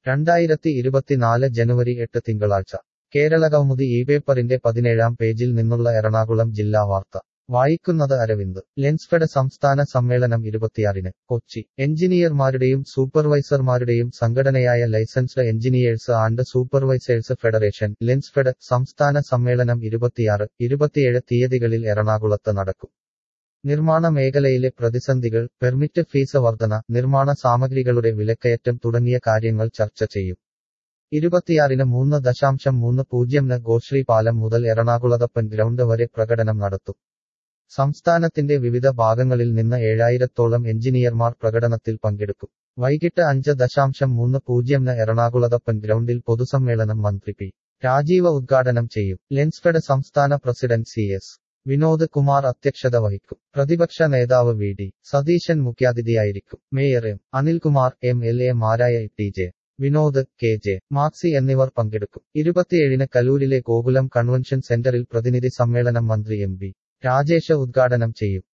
രണ്ടായിരത്തി ഇരുപത്തിനാല് ജനുവരി എട്ട് തിങ്കളാഴ്ച കേരളകൗമുദി ഈ പേപ്പറിന്റെ പതിനേഴാം പേജിൽ നിന്നുള്ള എറണാകുളം ജില്ലാ വാർത്ത വായിക്കുന്നത് അരവിന്ദ് ലെൻസ്ഫെഡ് സംസ്ഥാന സമ്മേളനം ഇരുപത്തിയാറിന് കൊച്ചി എഞ്ചിനീയർമാരുടെയും സൂപ്പർവൈസർമാരുടെയും സംഘടനയായ licensed engineers and supervisors federation Lensfed സംസ്ഥാന സമ്മേളനം ഇരുപത്തിയാറ് ഇരുപത്തിയേഴ് തീയതികളിൽ എറണാകുളത്ത് നടക്കും നിർമ്മാണ മേഖലയിലെ പ്രതിസന്ധികൾ പെർമിറ്റ് ഫീസ് വർധന നിർമ്മാണ സാമഗ്രികളുടെ വിലക്കയറ്റം തുടങ്ങിയ കാര്യങ്ങൾ ചർച്ച ചെയ്യും ഇരുപത്തിയാറിന് മൂന്ന് ദശാംശം മൂന്ന് പൂജ്യംന് ഗോശ്രീ പാലം മുതൽ എറണാകുളത്തപ്പൻ ഗ്രൗണ്ട് വരെ പ്രകടനം നടത്തും സംസ്ഥാനത്തിന്റെ വിവിധ ഭാഗങ്ങളിൽ നിന്ന് ഏഴായിരത്തോളം എഞ്ചിനീയർമാർ പ്രകടനത്തിൽ പങ്കെടുക്കും വൈകിട്ട് അഞ്ച് ദശാംശം മൂന്ന് പൂജ്യംന് എറണാകുളത്തപ്പൻ ഗ്രൗണ്ടിൽ പൊതുസമ്മേളനം മന്ത്രി പി രാജീവ ഉദ്ഘാടനം ചെയ്യും ലെൻസ്ഫെഡ് സംസ്ഥാന president C S Vinod Kumar അധ്യക്ഷത വഹിക്കും പ്രതിപക്ഷ നേതാവ് വി ഡി സതീശൻ മുഖ്യാതിഥിയായിരിക്കും mayor M Anilkumar M L A മാരായ T J Vinod K J Maxi എന്നിവർ പങ്കെടുക്കും ഇരുപത്തിയേഴിന് കലൂരിലെ ഗോകുലം കൺവെൻഷൻ സെന്ററിൽ പ്രതിനിധി സമ്മേളനം മന്ത്രി എം ബി രാജേഷ് ഉദ്ഘാടനം ചെയ്യും